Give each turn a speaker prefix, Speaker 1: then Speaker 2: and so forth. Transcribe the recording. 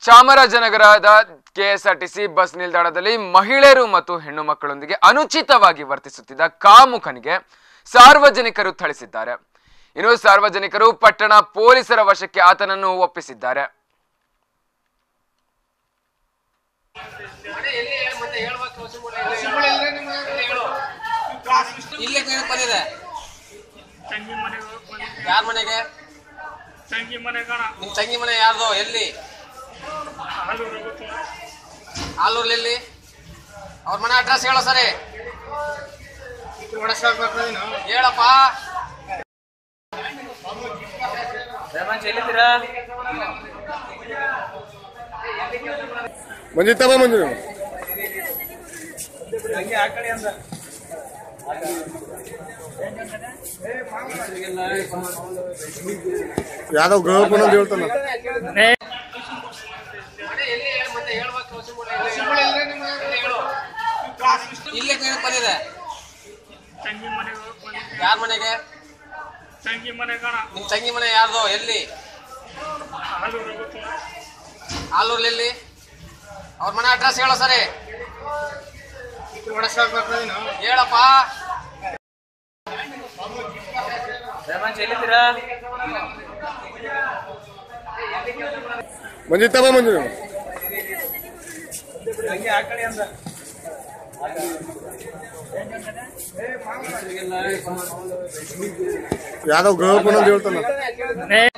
Speaker 1: ಚಾಮರಾಜನಗರದ KSRTC bus ನಿಲ್ದಾಣದಲ್ಲಿ ಮಹಿಳೆಯರು ಮತ್ತು ಹೆಣ್ಣು ಮಕ್ಕಳೊಂದಿಗೆ ಅನುಚಿತವಾಗಿ ವರ್ತಿಸುತ್ತಿದ್ದ ಕಾಮುಕನಿಗೆ ಸಾರ್ವಜನಿಕರು ಥಳಿಸಿದ್ದಾರೆ ಇನ್ನು ಸಾರ್ವಜನಿಕರು ಪಟ್ಟಣ ಪೊಲೀಸರ ವಶಕ್ಕೆ ಆತನನ್ನು ಒಪ್ಪಿಸಿದ್ದಾರೆ
Speaker 2: ಇಲ್ಲಿ ಬಂದಿದೆ
Speaker 3: ತಂಗಿ ಮನೆಗೆ ಹೋಗಿ ಬಂದಿದ್ದೆ
Speaker 2: ಯಾರ ಮನೆಗೆ
Speaker 3: ತಂಗಿ ಮನೆ ಕಣ
Speaker 2: ನಿಮ್ ತಂಗಿ ಮನೆ ಯಾರ್ದು ಎಲ್ಲಿ
Speaker 3: ಹಾಲು ಗೊತ್ತು
Speaker 2: ಆಲೂರ್ಲಿ ಎಲ್ಲಿ ಅವ್ರ ಮನೆ ಅಡ್ರೆಸ್ ಹೇಳೋ ಸರಿ ಹೇಳಪ್ಪ
Speaker 4: ಮಂಜಿತ್ ತಗೋ ಮಂಜು ಯಾವ್ದೋ ಗೃಹ ಅಂತ ಹೇಳ್ತಾನ
Speaker 2: ಇಲ್ಲಿ ಬಂದಿದೆ
Speaker 3: ತಂಗಿ ಮನೆಗೆ ಹೋಗಿ ಬಂದಿದ್ದೆ
Speaker 2: ಯಾರ ಮನೆಗೆ
Speaker 3: ತಂಗಿ ಮನೆ ಕಣ
Speaker 2: ನಿಮ್ ತಂಗಿ ಮನೆ ಯಾರ್ದು ಎಲ್ಲಿ
Speaker 3: ಹಾಲು ಗೊತ್ತು
Speaker 2: ಆಲೂರ್ಲಿ ಎಲ್ಲಿ ಅವ್ರ ಮನೆ ಅಡ್ರೆಸ್ ಹೇಳೋ ಸರಿ ಹೇಳಪ್ಪ
Speaker 4: ಮಂಜಿತ್ ತಗೋ ಮಂಜು ಯಾವ್ದೋ ಗೃಹ ಅಂತ ಹೇಳ್ತಾನ